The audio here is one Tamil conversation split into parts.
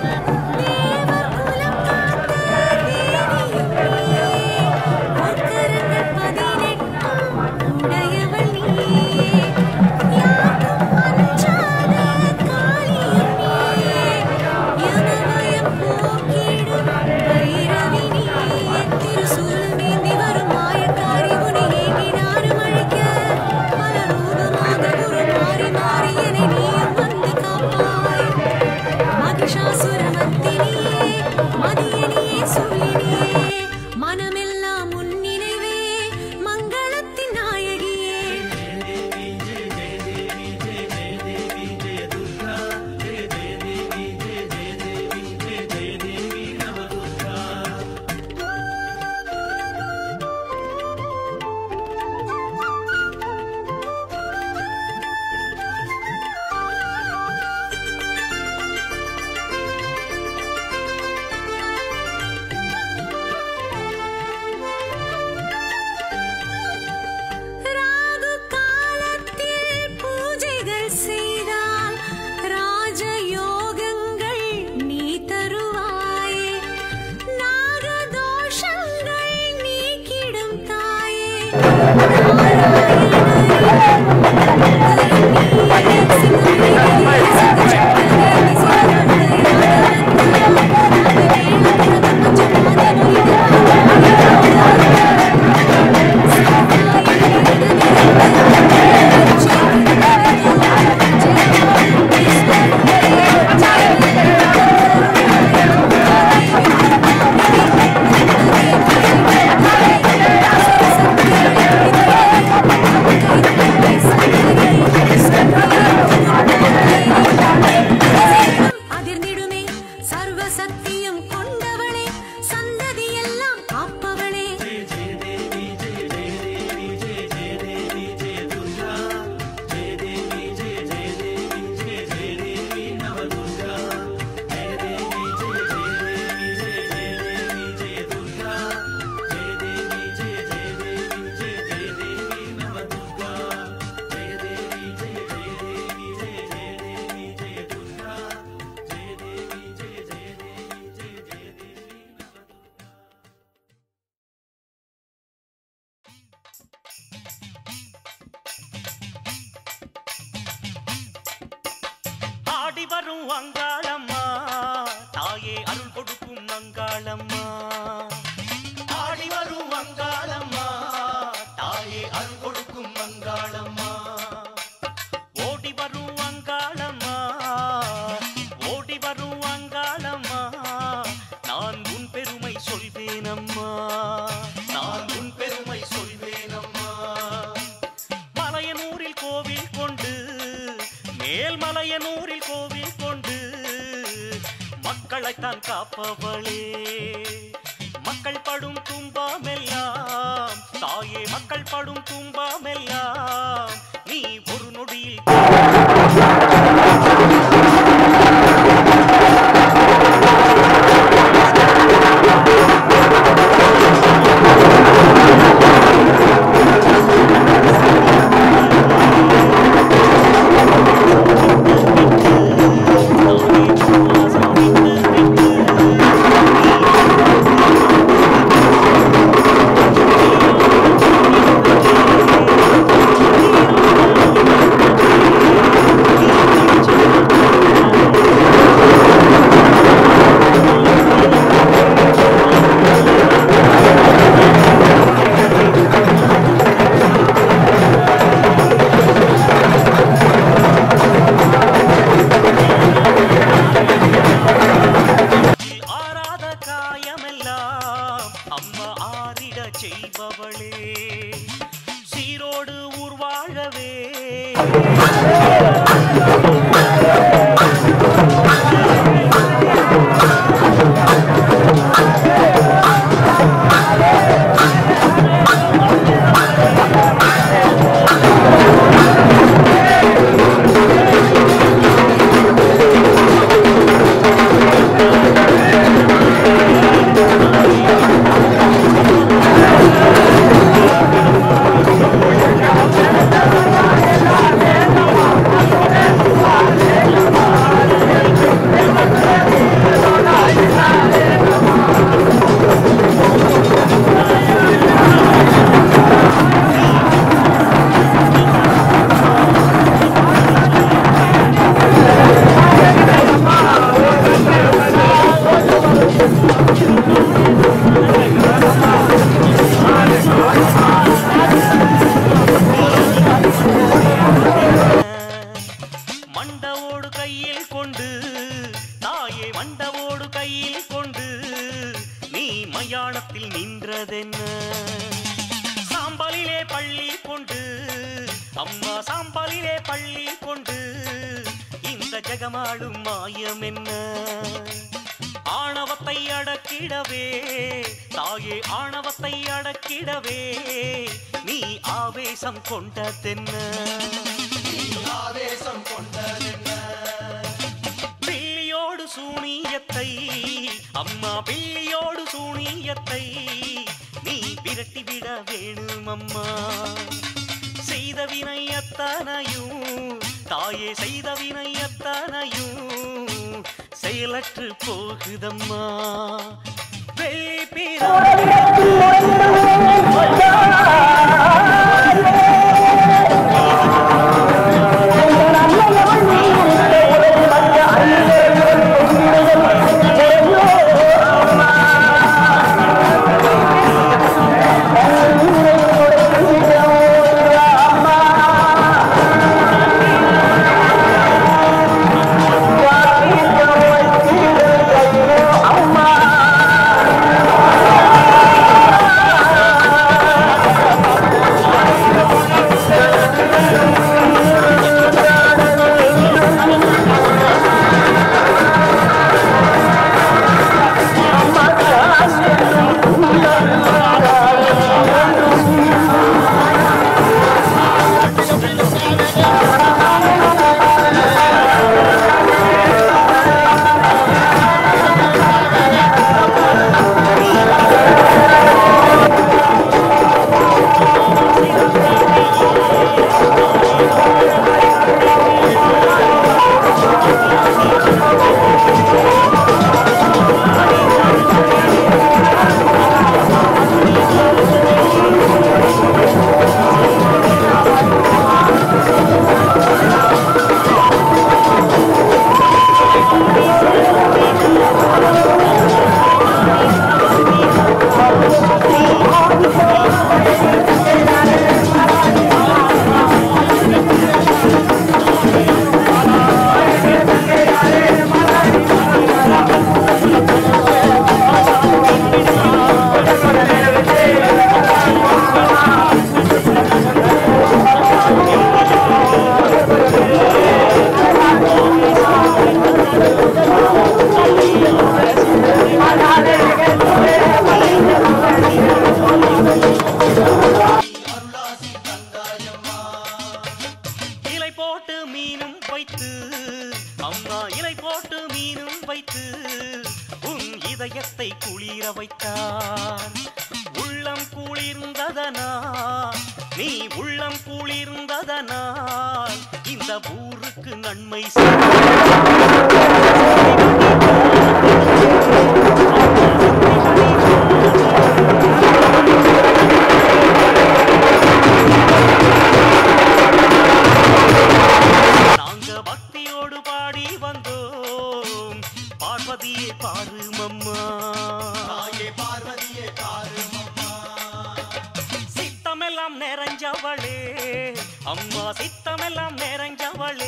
மனமெல்லாம் உன் நினைவே மங்களத்தின் நாயகியே ராகு காலத்தில் பூஜைகள் செய்தால் ராஜயோகங்கள் நீ தருவாயே நாகதோஷங்கள் நீக்கிடும் தாயே அதிர்ந்திடுமே சர்வ சக்தியும் கொண்டவளே சந்ததி எல்லாம் காப்பவளே ஆடி வரும் அங்காளம்மா தாயே அருள் கொடுக்கும் அங்காளம்மா ஆடி வரும் அங்காளம்மா தாயே அருள் கொடுக்கும் அங்காளம்மா ஓடி வரும் அங்காளம்மா ஓடி வரும் அங்காளம்மா நான் உன் பெருமை சொல்வேனம்மா நான் உன் பெருமை சொல்வேனம்மா மலையனூரில் கோவில் கொண்டு மேல்மலையனூரில் கோவில் கொண்டு மக்களைத்தான் காப்பவளே மக்கள் படும் துன்பமெல்லாம் தாயே மக்கள் படும் துன்பமெல்லாம் நீ ஒரு நொடியில் ஆறாத காயமெல்லாம் அம்மா ஆறிட செய்பவளே சீரோடு ஊர்வாழவே Thank பள்ளி கொண்டு அம்மா சாம்பலிலே பள்ளி கொண்டு இந்த ஜெகமாளும் மாயம் என்ன ஆணவத்தை அடக்கிடவே தாயே ஆணவத்தை அடக்கிடவே நீ ஆவேசம் கொண்டதென்ன ஆவேசம் கொண்டதென்ன பில்லியோடு சூனியத்தை அம்மா பில்லியோடு சூனியத்தை நீ விரட்டிவிட வேணும் அம்மா செய்த வினை அத்தனையும் தாயே செய்த வினை அத்தனையும் செயலற்று போகுதம்மா வெள்ளி அருளாசி தந்தாயம்மா இலை போட்டு மீனும் வைத்து அம்மா இலை போட்டு மீனும் வைத்து உன் இதயத்தை குளிர வைத்தார் உள்ளம் குளிர்ந்ததனா நீ உள்ளம் குளிர்ந்ததனால் இந்த ஊருக்கு நன்மை செய்- நாங்க பக்தியோடு பாடி வந்தோம் பார்வதியே பாரு மம்மா தாயே பார்வதியே பாருமம்மா சித்தமெல்லாம் நிறைஞ்சவளே அம்மா சித்தமெல்லாம் நிறைஞ்சவளே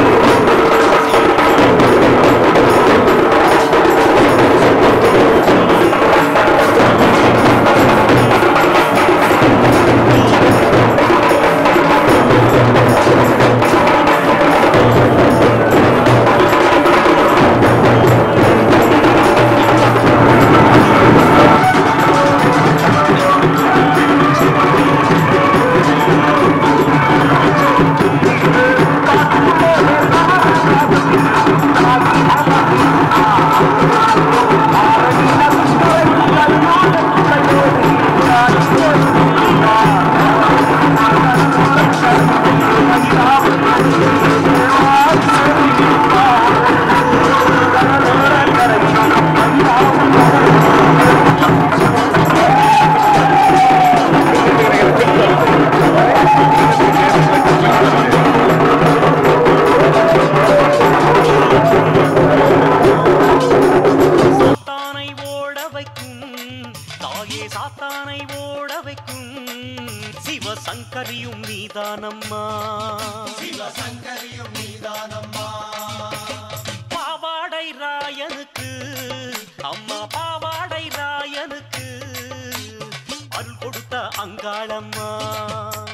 சாத்தானை ஓட வைக்கும் தாயே சாத்தானை ஓட வைக்கும் சிவசங்கரியும் நீதானம்மா சிவசங்கரியும் நீதானம்மா பாவாடை ராயனுக்கு அம்மா பாவாடை ராயனுக்கு அருள் கொடுத்த அங்காளம்மா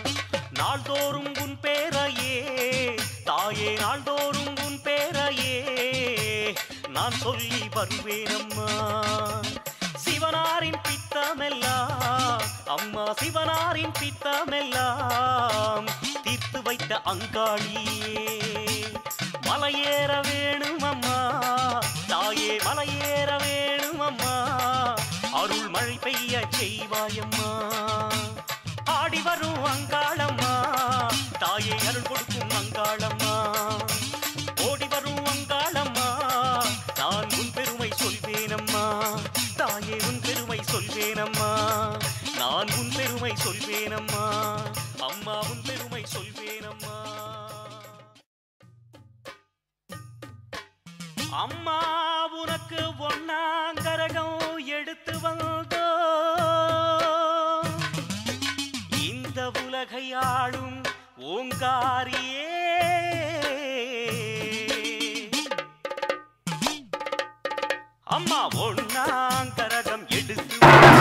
சொல்லி வருவேனம்மா சிவனாரின் பித்தமெல்லாம் அம்மா சிவனாரின் பித்தமெல்லாம் தீர்த்து வைத்த அங்காளியே மலையேற வேணும் அம்மா தாயே மலையேற வேணும் அம்மா அருள் மழை பெய்ய செய்வாயம்மா ஆடி வரும் அங்காளம்மா தாயே அருள் கொடுக்கும் அங்காளம்மா ஓடி வரும் அங்காளம்மா நான் உன் பெருமை சொல்வேனம்மா தாயே உன் பெருமை சொல்வேனம்மா நான் உன் பெருமை சொல்வேனம்மா அம்மா உன் பெருமை சொல்வேனம்மா அம்மா உனக்கு ஒன்னாங்கரகம் எடுத்து வந்தோ இந்த உலகை ஆளும் ஓங்காரியே அம்மா ஒன்னாங்கரகம் எடுத்து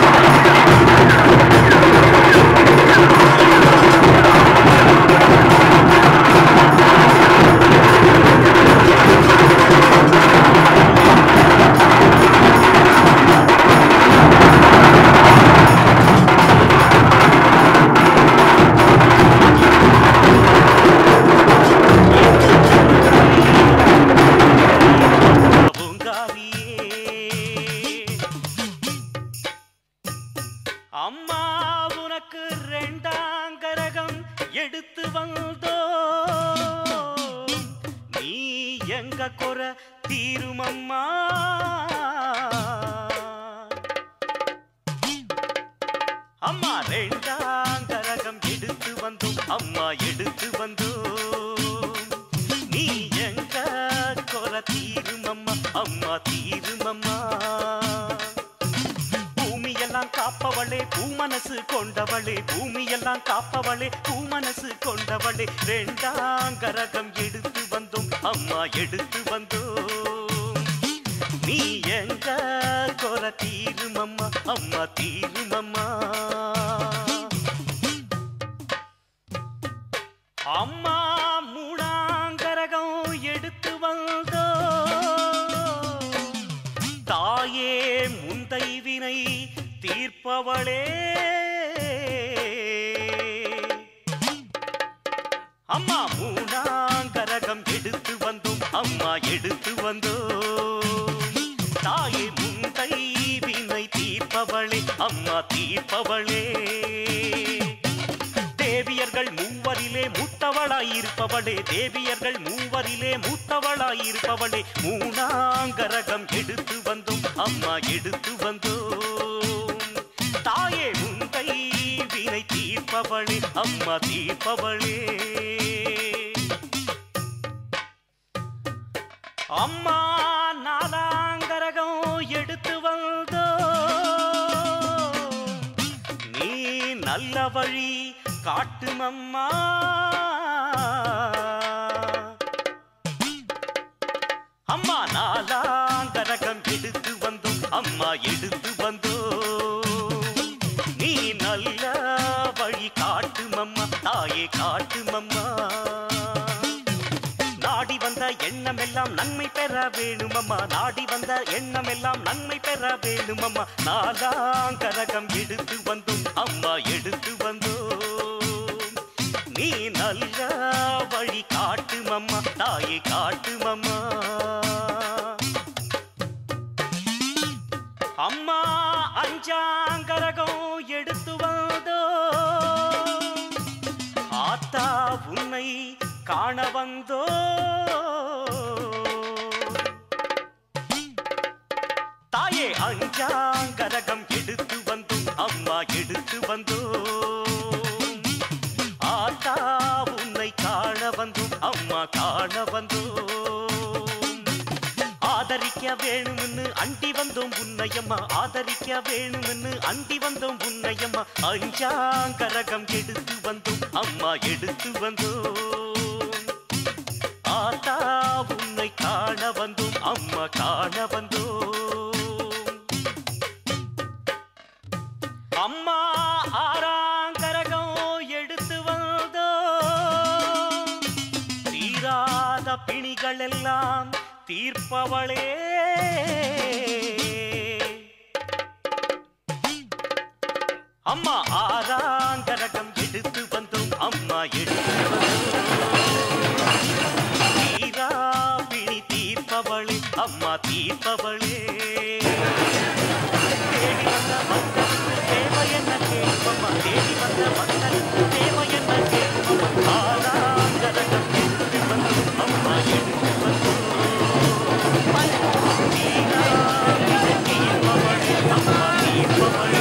பூங்காரியே அம்மா உனக்கு ரெண்டாங்கரகம் எடுத்து வந்தோ நீ எங்க குறை தீருமம்மா அம்மா ரெண்டாங்கரகம் எடுத்து வந்தோம் அம்மா எடுத்து வந்தோம் நீ எங்க குறை தீருமம்மா அம்மா தீருமம்மா பூமியெல்லாம் காப்பவளே பூமனசு கொண்டவளே பூமியெல்லாம் காப்பவளே பூமனசு கொண்டவளே ரெண்டாங்கரகம் எடுத்து வந்தோம் அம்மா எடுத்து வந்தோம் நீ எங்க கொர தீருமம்மா அம்மா தீருமம்மா அம்மா மூணாங்கரகம் எடுத்து வந்தோ தாயே முந்தை வினை தீர்ப்பவளே அம்மா மூணாங்கரகம் எடுத்து வந்தோம் அம்மா எடுத்து வந்தோம் தாயே முந்தை வினை தீர்ப்பவளே அம்மா தீர்ப்பவளே தேவியர்கள் மூவரிலே மூத்தவளாயிருப்பவளே தேவியர்கள் மூவரிலே மூத்தவளாயிருப்பவளே மூணாங்கரகம் எடுத்து வந்தோம் அம்மா எடுத்து வந்தோம் தாயே முந்தை வினை தீர்ப்பவளே அம்மா தீர்ப்பவளே அம்மா நாலாங்கரகம் எடுத்து வந்தோ நீ நல்ல வழி காட்டுமம்மா அம்மா நாலாங்கரகம் எடுத்து வந்தோம் அம்மா எடுத்து வந்தோம் நீ நல்ல வழி காட்டுமம்மா தாயே காட்டுமம்மா நாடி வந்த எண்ணமெல்லாம் நன்மை பெற வேணுமம்மா நாடி வந்த எண்ணமெல்லாம் நன்மை பெற வேணுமம்மா நாலாங்கரகம் எடுத்து வந்தோம் அம்மா எடுத்து வந்தோம் நீ நல்ல வழி காட்டுமம்மா தாயை காட்டுமம்மா அம்மா அஞ்சாங்கரகம் எடுத்து வந்தோ ஆத்தா உன்னை காண வந்தோ தாயே அஞ்சாங்கரகம் எடுத்து வந்தோம் அம்மா எடுத்து வந்தோம் ஆத்தா உன்னை காண வந்தோம் அம்மா காண வந்தோம் ஆதரிக்க வேணும்னு அண்டி வந்தோம் உன்னையம்மா ஆதரிக்க வேணும்னு அண்டி வந்தோம் உன்னையம்மா அஞ்சாங்கரகம் எடுத்து வந்தோம் அம்மா எடுத்து வந்தோம் ஆத்தா உன்னை காண வந்தோம் அம்மா காண வந்தோம் அம்மா ஆறாங்கரகம் எடுத்து வந்தோம் தீராத பிணிகள் எல்லாம் தீர்ப்பவளே அம்மா ஆறாங்கரகம் எடுத்து வந்தோம் அம்மா எடுத்து வந்தோம் தீராபிணி தீர்ப்பவளே அம்மா தீர்ப்பவளே தேடி வந்த மக்களுக்கு தேவை என்ன கேட்பம்மா தேடி வந்த மக்களுக்கு தேவை என்ன கேட்பம்மா ஆறாங்கரகம் எடுத்து வந்தோம் அம்மா எடுத்து வந்தோம் தீராபிணி தீர்ப்பவளே அம்மா தீர்ப்பவளே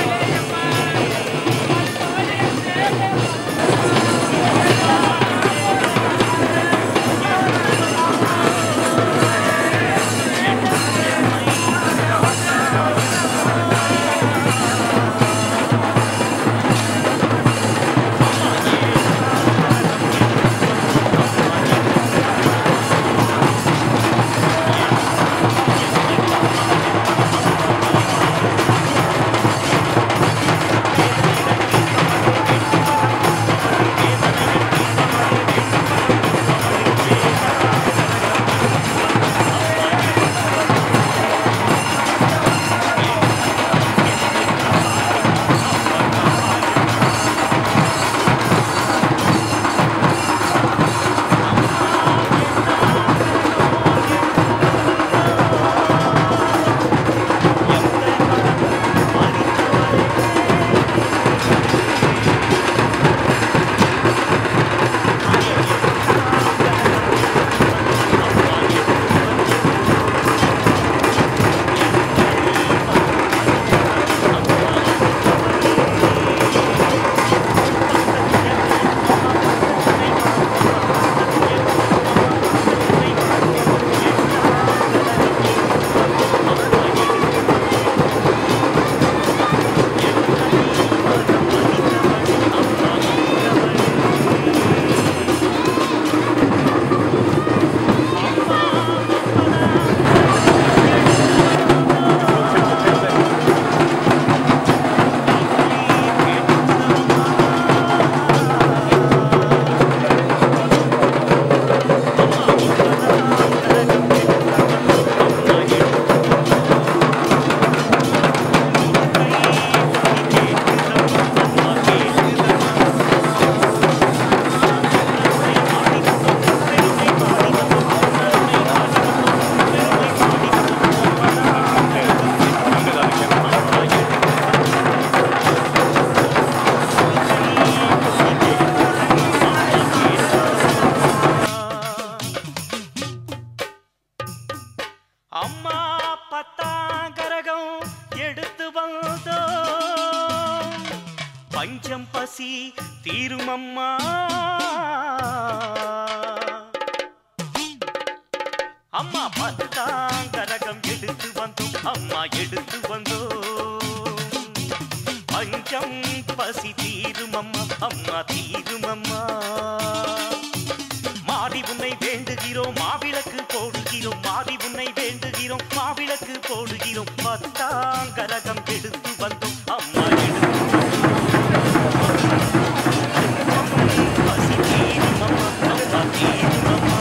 அம்மா பத்தாங்கரகம் எடுத்து வந்தோம் பஞ்சம் பசி தீரும் அம்மா அம்மா பத்தாங்கரகம் எடுத்து வந்தோம் அம்மா எடுத்து வந்தோம் பஞ்சம் பசி தீரும் அம்மா அம்மா தீரும் அம்மா மாறி உன்னை வேண்டுகிறோம் மாவிளக்கு போடுகிறோம் மாறி உன்னை வேண்டுகிறோம் மாவிளக்கு போடுகிறோம் பத்தாங்கரகம் எடுத்து வந்தோம் அம்மா எடுத்து பசி தீரும் அம்மா அம்மா தீரும் அம்மா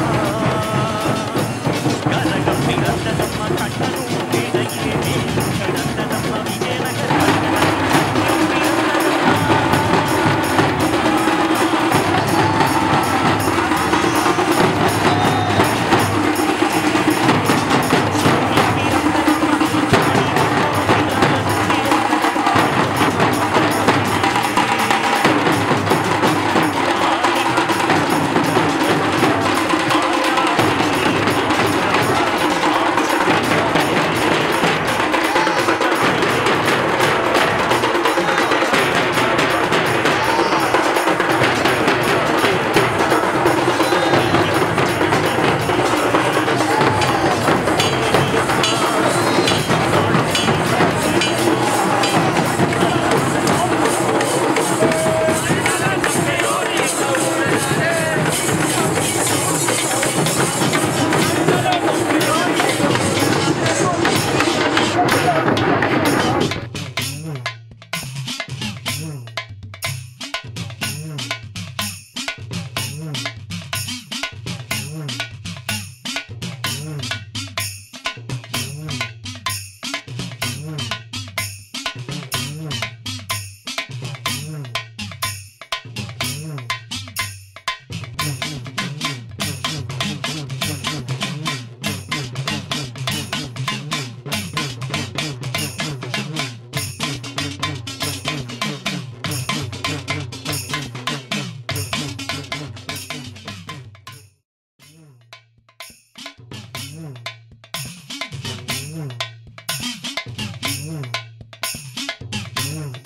கரகம் பிறந்ததம்மா கண்ணனும் வேடையிலே வேலும் கடந்ததம்மா விஜயநகர் பிறந்ததம்மா ம்